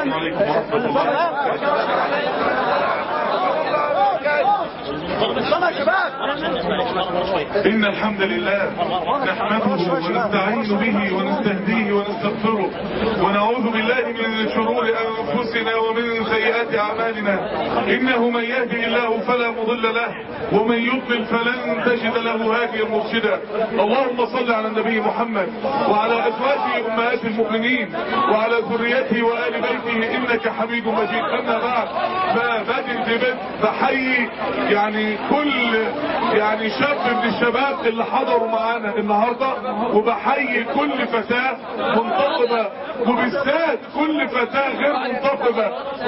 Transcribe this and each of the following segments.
السلام عليكم ورحمة الله إن الحمد لله نحمده ونستعين به ونستهديه ونستغفره ونعوذ بالله من شرور أنفسنا ومن سيئات أعمالنا إنه من يهدي الله فلا مضل له ومن يضلل فلن تجد له هاديا مرشدا اللهم صل على النبي محمد وعلى أزواجه أمهات المؤمنين وعلى ذريته وآل بيته إنك حميد مجيد أما بعد فبادئ ببدء بحيي يعني كل يعني شاب من الشباب اللي حضروا معانا النهاردة وبحيي كل فتاة منتقبة وبالذات كل فتاة غير منتقبة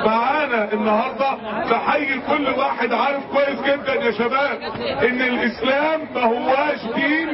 معانا النهاردة بحيي كل واحد عارف كويس جدا يا شباب ان الاسلام ما هواش دين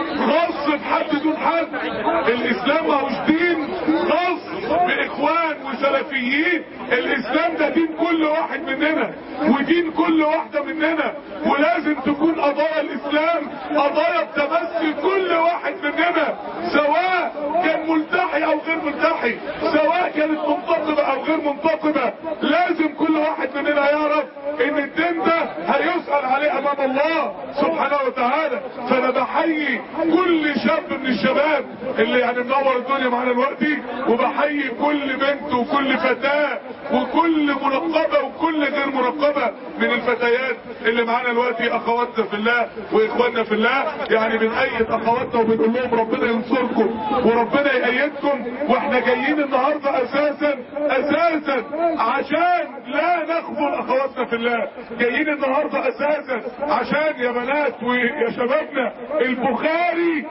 خاص بحد دون حد الاسلام ما هوش دين خاص باخوان وسلفيين الاسلام ده دين كل واحد مننا ودين كل واحدة مننا ولازم تكون قضايا الاسلام قضايا بتمثل كل واحد مننا سواء كان ملتحي او غير ملتحي سواء كانت منتقبة او غير منتقبة لازم كل واحد مننا يعرف ان الدين ده هيسأل عليه امام الله سبحانه وتعالى فانا بحيي كل شاب من الشباب اللي يعني منور الدنيا معانا دلوقتي وبحيي كل بنت وكل فتاة وكل منقبة وكل غير منقبة من الفتيات اللي معانا دلوقتي اخواتنا في الله واخواننا في الله يعني بنأيد اخواتنا وبنقول لهم ربنا ينصركم وربنا يأيدكم واحنا جايين النهاردة اساسا اساسا عشان لا نخذل اخواتنا في الله جايين النهاردة اساسا عشان يا بنات ويا شبابنا البخاري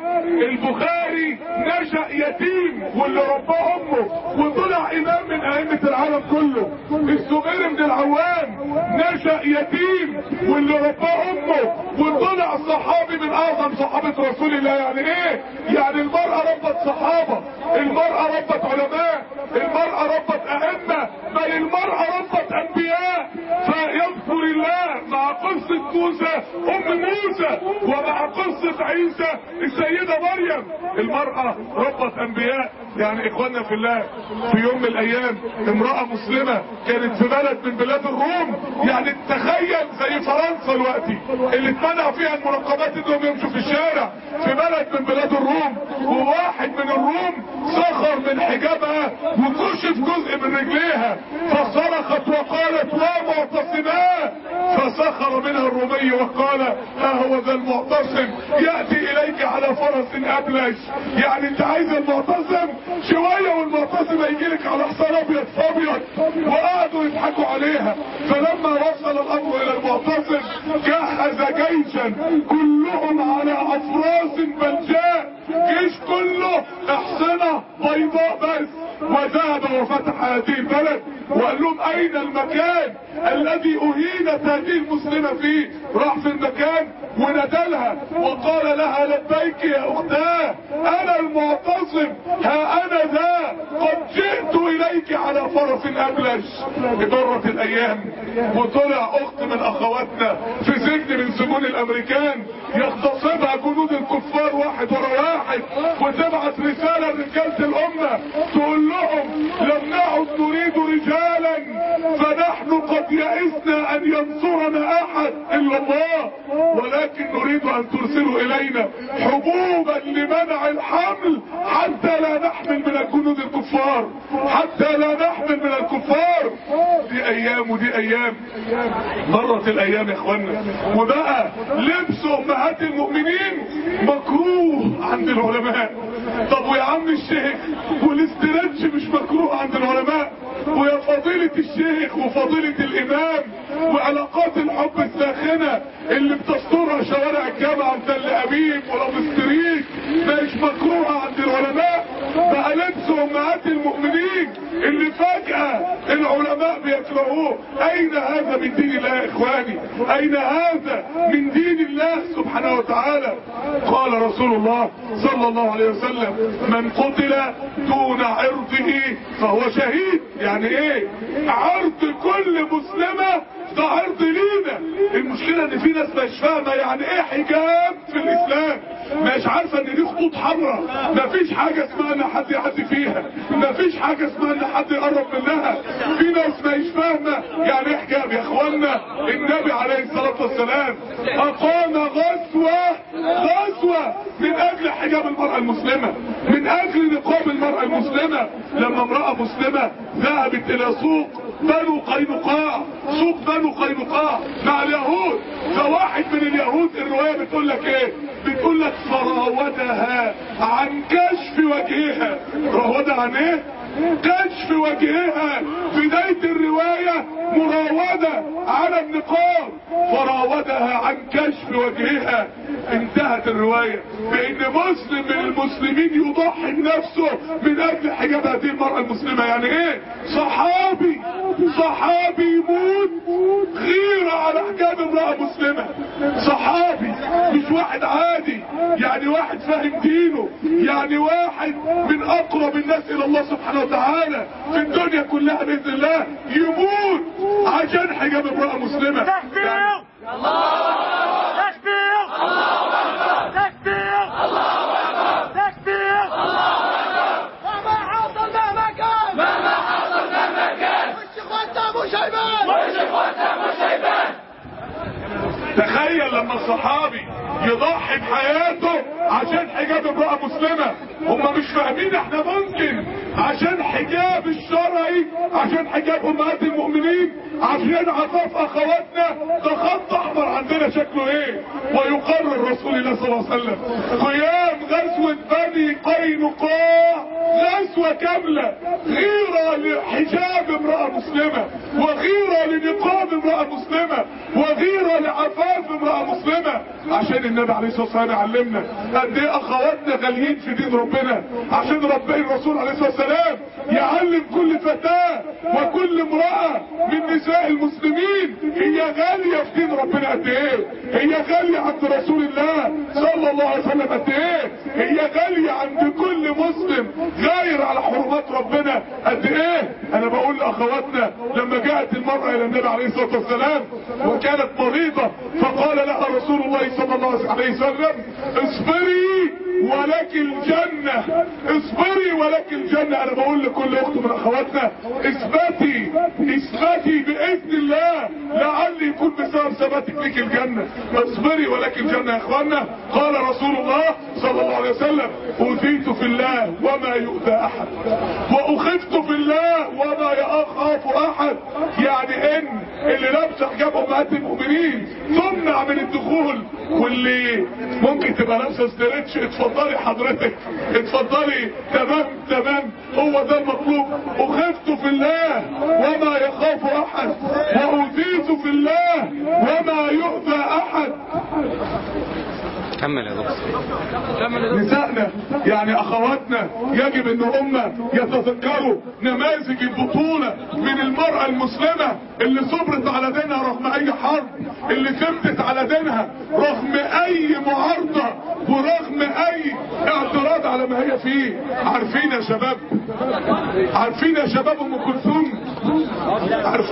البخاري نشأ يتيم واللي رباه امه وطلع امام من ائمة العالم كله الزبير بن العوام نشأ يتيم واللي رباه امه وطلع صحابي من اعظم صحابة رسول الله يعني ايه يعني المرأة ربت صحابة المرأة ربت علماء المرأة ربت ائمة بل المرأة ربت انبياء فيذكر الله مع قصة موسى ام موسى ومع قصة عيسى السيدة مريم المرأة ربت انبياء يعني اخواننا في الله في يوم من الايام امرأة مسلمة كانت في بلد من بلاد الروم يعني تخيل زي فرنسا دلوقتي اللي اتمنع فيها المنقبات انهم يمشوا في الشارع في بلد من بلاد الروم وواحد من الروم سخر من حجابها وكشف جزء من رجليها فصرخت وقالت لا معتصمات فسخر منها الرومي وقال ها هو ذا المعتصم يأتي اليك على فرس ابلج يعني انت عايز المعتصم شوية والمعتصم هيجي لك على حصان ابيض ابيض وقعدوا يضحكوا عليها فلما وصل الامر الى المعتصم جهز جيشا كلهم على افراس بلجاء جيش كله احصنة بيضاء بس وذهب وفتح هذه البلد وقال لهم اين المكان الذي اهينت هذه المسلمة فيه راح في المكان وندلها وقال لها لبيك يا اختاه انا المعتصم ها انا ذا قد جئت اليك على فرس ابلج مرت الايام وطلع اخت من اخواتنا في سجن من سجون الامريكان يغتصبها جنود الكفار واحد ورا واحد وتبعت رسالة لرجالة الامة تقول لهم لم نعد نريد رجالا فنحن قد يئسنا ان ينصرنا احد الا الله ولكن نريد ان ترسلوا الينا حبوبا لمنع الحمل حتى لا نحمل من الجنود الكفار حتى لا نحمل من الكفار دي ايام ودي ايام مرت الايام يا اخوانا وبقى لبس امهات المؤمنين مكروه عند العلماء طب ويا عم الشيخ والاسترتش مش مكروه عند العلماء ويا فضيلة الشيخ وفضيلة الامام وعلاقات الحب الساخنة اللي بتسترها شوارع الجامعة تل ابيب ولو ستريت مش مكروهة عند العلماء بقى لبس امهات المؤمنين اللي فجأة العلماء بيكرهوه اين هذا من دين الله يا اخواني اين هذا من دين الله سبحانه وتعالى قال رسول الله صلى الله عليه وسلم من قتل دون عرضه فهو شهيد يعني ايه عرض كل مسلمة ده عرض لينا المشكلة ان في ناس مش فاهمة يعني ايه حجاب في الاسلام مش عارفة ان دي خطوط حمراء مفيش حاجة اسمها ان حد يعدي فيها فيها مفيش حاجة اسمها ان حد يقرب منها في ناس مش فاهمة يعني ايه حجاب يا اخوانا النبي عليه الصلاة والسلام اقام غزوة غزوة من اجل حجاب المرأة المسلمة من اجل نقاب المرأة المسلمة لما امرأة مسلمة ذهبت الى سوق بنو قينقاع سوق بنو قينقاع مع اليهود فواحد من اليهود الرواية بتقول لك ايه بتقول لك فراودها عن كشف وجهها راودها عن ايه كشف وجهها بداية الرواية مراودة على النقاب فراودها عن كشف وجهها انتهت الرواية بان مسلم من المسلمين يضحي بنفسه من اجل حجاب هذه المرأة المسلمة يعني ايه صحابي صحابي يموت غيرة على حجاب امرأة مسلمة صحابي مش واحد عادي يعني واحد فاهم دينه يعني واحد من اقرب الناس الى الله سبحانه وتعالى في الدنيا كلها باذن الله يموت عشان حجاب امرأة مسلمة تكبير تكبير تكبير تكبير مهما حصل مهما كان مهما حصل مهما كان وش اخواتنا ابو شيبان وش اخواتنا ابو شيبان تخيل لما الصحابي يضحي بحياته عشان حجاب امرأة مسلمة هم مش فاهمين احنا ممكن عشان حجاب الشرعي عشان حجاب امهات المؤمنين عشان عفاف اخواتنا ده خط احمر عندنا شكله ايه ويقرر رسول الله صلى الله عليه وسلم قيام غزوة بني قينقاع غزوة كاملة غيرة لحجاب امرأة مسلمة وغيرة لنقاب امرأة مسلمة وغيرة لعفاف امرأة مسلمة عشان النبي عليه الصلاة والسلام يعلمنا قد ايه اخواتنا غاليين في دين ربنا عشان ربنا الرسول عليه الصلاة والسلام يعلم كل فتاة وكل امرأة من نساء المسلمين هي غالية في دين ربنا قد ايه هي غالية عند رسول الله صلى الله عليه وسلم قد ايه هي غالية عند كل مسلم غاير على حرمات ربنا قد ايه انا بقول لاخواتنا لما جاءت المرأة الى النبي عليه الصلاة والسلام وكانت مريضة فقال لها رسول الله صلى الله عليه وسلم اصبري ولك الجنة اصبري ولك الجنة انا بقول لكل اخت من اخواتنا اثبتي اثبتي باذن الله لعل يكون بسبب ثباتك لك الجنة اصبري ولك الجنة يا اخوانا قال رسول الله صلى الله عليه وسلم اوذيت في الله وما يؤذى احد واخفت في الله وما يخاف احد يعني ان اللي لابسه حجاب امهات المؤمنين تمنع من الدخول واللي ممكن تبقى لابسه ستريتش اتفضلي حضرتك اتفضلي تمام تمام هو ده المطلوب اخفت في الله وما يخاف احد واوذيت في الله وما يؤذى احد كمل يا دكتور نسائنا يعني اخواتنا يجب ان هم يتذكروا نماذج البطولة من المرأة المسلمة اللي صبرت على دينها رغم اي حرب اللي ثبتت على دينها رغم اي معارضة ورغم اي اعتراض على ما هي فيه عارفين يا شباب عارفين يا شباب ام كلثوم عارف...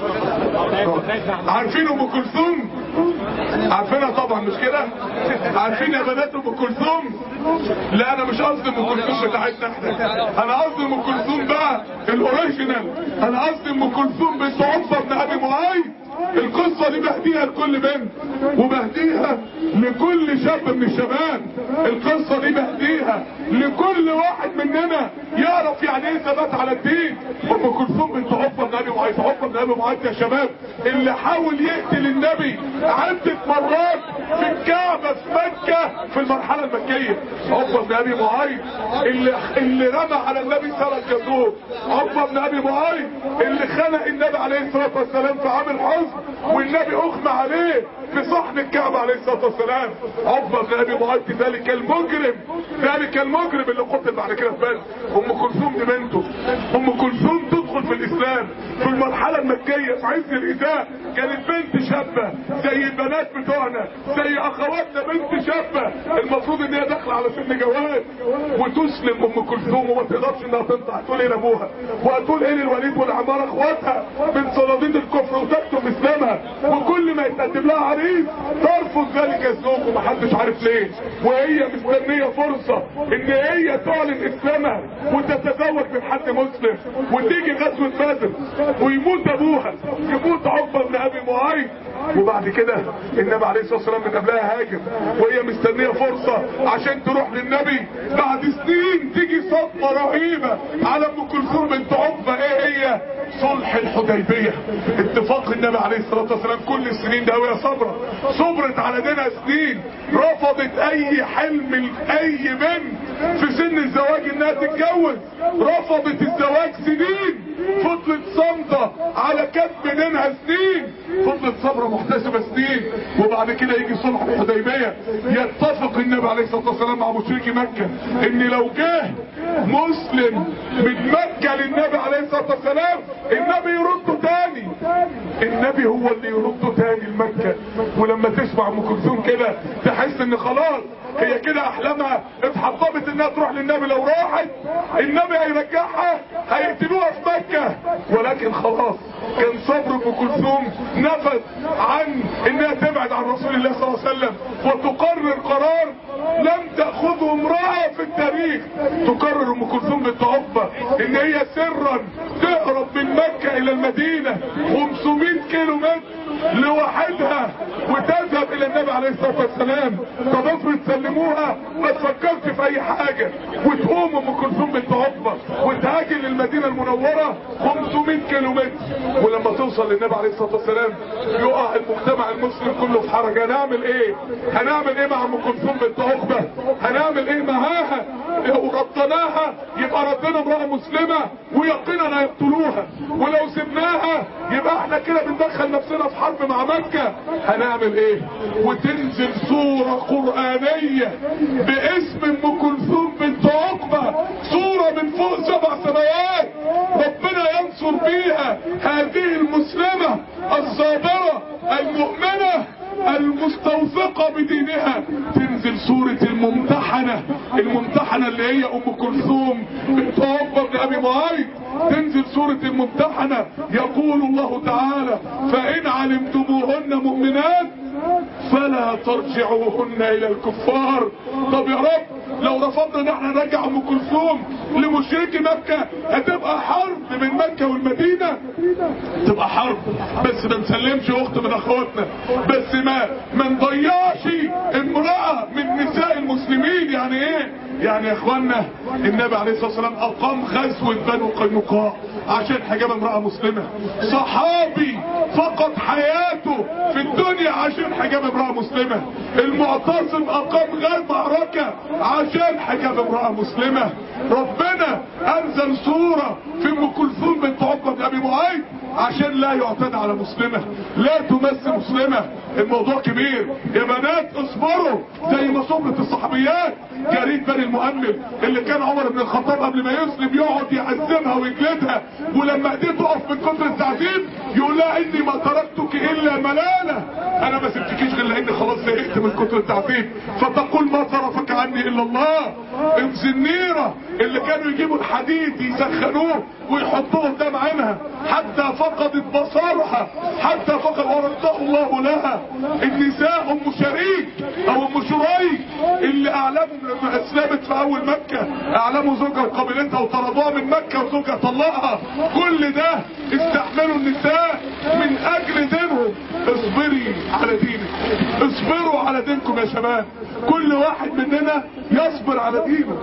عارفين ام كلثوم عارفينها طبعا مش كده عارفين يا بنات ام كلثوم لا انا مش قصدي ام كلثوم بتاعتنا احنا انا قصدي ام كلثوم بقى الاوريجينال انا قصدي ام كلثوم بنت عقبه بن ابي معاذ القصة دي بهديها لكل بنت وبهديها لكل شاب من الشباب القصة دي بهديها لكل واحد مننا يعرف يعني ايه ثبات على الدين ام كلثوم بنت عقبه بن ابي معاذ عقبه بن ابي معاذ يا شباب اللي حاول يقتل النبي عدة مرات في الكعبة في مكة في المرحلة المكية عقبه بن ابي معاذ اللي اللي رمى على النبي سرق جزور عقبه بن ابي معاذ اللي خنق النبي عليه الصلاة والسلام في عام الحزن والنبي اغمى عليه في صحن الكعبة عليه الصلاة والسلام عقبه بن ابي معاذ ذلك المجرم ذلك المجرم اللي قتل بعد كده في بدر ام كلثوم دي بنته ام كلثوم تدخل في الاسلام في المرحلة المكية في عز الإساء كانت بنت شابة زي البنات بتوعنا زي اخواتنا بنت شابة المفروض ان هي داخله على سن جواز وتسلم ام كلثوم وما تقدرش انها تنطع تقول ايه لابوها وهتقول ايه للوليد والعمارة اخواتها من صناديد الكفر وتكتم اسلامها وكل ما ما يتقدم لها عريس ترفض ذلك الزوج ومحدش عارف ليه وهي مستنيه فرصه ان هي تعلن اسلامها وتتزوج من حد مسلم وتيجي غزوه بدر ويموت ابوها يموت عقبه بن ابي معيط وبعد كده النبي عليه الصلاه والسلام من قبلها هاجر وهي مستنيه فرصه عشان تروح للنبي بعد سنين تيجي صدمه رهيبه على ام كلثوم بنت عقبه ايه هي صلح الحديبيه اتفاق النبي عليه الصلاه والسلام كل السنين ده وهي صبره صبرت على دينها سنين رفضت اي حلم لاي بنت في سن الزواج انها تتجوز رفضت الزواج سنين فضلت صامته على كتب دينها سنين فضلت صبره محتسبه سنين وبعد كده يجي صلح الحديبيه يتفق النبي عليه الصلاه والسلام مع مشركي مكه ان لو جه مسلم من مكه للنبي عليه الصلاه والسلام النبي يرده تاني النبي هو اللي يرده تاني لمكه ولما تسمع ام كلثوم كده تحس ان خلاص هي كده احلامها اتحطمت انها تروح للنبي لو راحت النبي هيرجعها هيقتلوها في مكة ولكن خلاص كان صبر ام كلثوم نفذ عن انها تبعد عن رسول الله صلى الله عليه وسلم وتقرر قرار لم تأخذه امرأة في التاريخ تقرر ام كلثوم بنت عقبة ان هي سرا تهرب من مكة الى المدينة 500 كيلو متر لوحدها وتذهب الى النبي عليه الصلاة والسلام طب افرض سلموها ما تفكرش في اي حاجة وتقوم ام كلثوم بنت عقبة وتهاجر للمدينة المنورة 500 كيلو متر ولما توصل للنبي عليه الصلاة والسلام يقع المجتمع المسلم كله في حرج هنعمل ايه هنعمل ايه مع ام كلثوم بنت عقبة هنعمل ايه معاها لو ردناها يبقى ردنا امرأة مسلمة ويقينا هيقتلوها ولو سبناها يبقى احنا كده بندخل نفسنا في حرب مع مكة هنعمل ايه وتنزل سورة قرآنية باسم ام كلثوم بنت عقبة سورة من فوق سبع سماوات ربنا ينصر بيها هذه المسلمة الصابرة المؤمنة المستوثقة بدينها تنزل سورة الممتحنة الممتحنة اللي هي ام كلثوم بنت عقبة بن ابي معيط تنزل سورة الممتحنة يقول الله تعالى فان علمتموهن مؤمنات فلا ترجعوهن الى الكفار طب يا رب لو رفضنا ان احنا نرجع ام كلثوم لمشركي مكة هتبقى حرب بين مكة والمدينة تبقى حرب بس ما نسلمش اخت من اخواتنا بس ما ما نضيعش امرأة من نساء المسلمين يعني ايه يعني يا اخوانا النبي عليه الصلاة والسلام اقام غزوة بنو قينقاع عشان حجاب امرأة مسلمة صحابي فقد حياته في الدنيا عشان حجاب امرأة مسلمة المعتصم اقام غير معركة عشان حجاب امرأة مسلمة ربنا انزل سورة في ام كلثوم بنت عقبة بن ابي معيط عشان لا يعتدى على مسلمة لا تمس مسلمة الموضوع كبير يا بنات اصبروا زي ما صبرت الصحابيات جريد بني المؤمل اللي كان عمر بن الخطاب قبل ما يسلم يقعد يعذبها ويجلدها ولما ايديه تقف من كتر التعذيب يقول لها اني ما تركتك الا ملالة انا ما سبتكيش غير لاني خلاص زهقت من كتر التعذيب فتقول ما صرفك عني الا الله الزنيرة اللي كانوا يجيبوا الحديد يسخنوه ويحطوه قدام عينها حتى فقدت بصرها حتى فقد ورده الله لها النساء ام شريك او ام شريك اللي اعلموا لما اسلمت في اول مكة اعلموا زوجها وقبيلتها وطردوها من مكة وزوجها طلقها كل ده استحملوا النساء من اجل دينهم اصبري على دينك اصبروا على دينكم يا شباب كل واحد مننا يصبر على دينه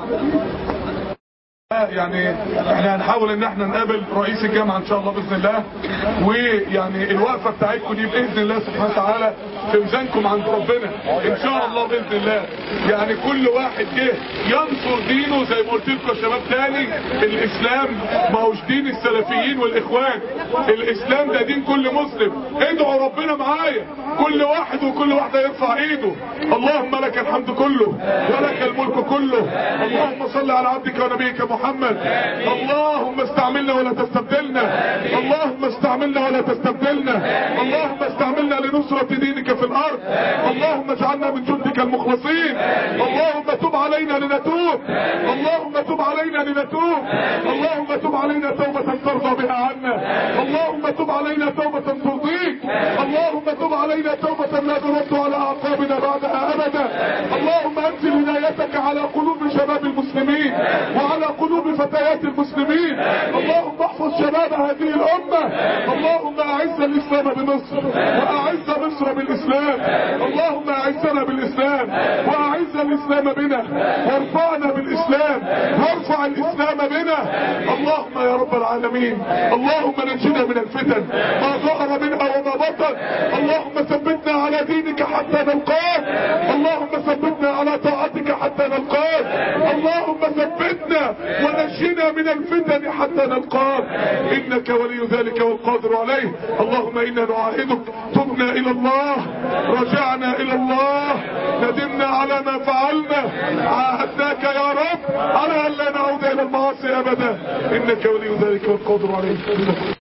يعني احنا هنحاول ان احنا نقابل رئيس الجامعة ان شاء الله باذن الله ويعني الوقفة بتاعتكم دي باذن الله سبحانه وتعالى في ميزانكم عند ربنا ان شاء الله باذن الله يعني كل واحد جه ينصر دينه زي ما قلت لكم يا شباب تاني الاسلام ما هوش دين السلفيين والاخوان الاسلام ده دين كل مسلم ادعوا ربنا معايا كل واحد وكل واحدة يرفع ايده اللهم لك الحمد كله ولك الملك كله اللهم صل على عبدك ونبيك محمد اللهم استعملنا ولا تستبدلنا اللهم استعملنا ولا تستبدلنا اللهم استعملنا لنصرة دينك في الارض اللهم اجعلنا من جندك المخلصين اللهم تب علينا لنتوب اللهم تب علينا لنتوب اللهم تب علينا توبة ترضى بها عنا اللهم تب علينا توبة ترضيك اللهم تب علينا علينا توبة لا نرد على أعقابنا بعدها أبدا اللهم أنزل هدايتك على قلوب شباب المسلمين وعلى قلوب فتيات المسلمين اللهم احفظ شباب هذه الأمة اللهم أعز الإسلام بمصر وأعز مصر بالإسلام اللهم أعزنا بالإسلام وأعز الإسلام بنا وارفعنا بالإسلام وارفع الإسلام بنا اللهم يا رب العالمين اللهم نجنا من الفتن ما ظهر منها وما بطن اللهم ثبتنا على دينك حتى نلقاك اللهم ثبتنا على طاعتك حتى نلقاك اللهم ثبتنا ونجنا من الفتن حتى نلقاك انك ولي ذلك والقادر عليه اللهم انا نعاهدك تبنا الى الله رجعنا الى الله ندمنا على ما فعلنا عاهدناك يا رب على ان لا نعود الى المعاصي ابدا انك ولي ذلك والقادر عليه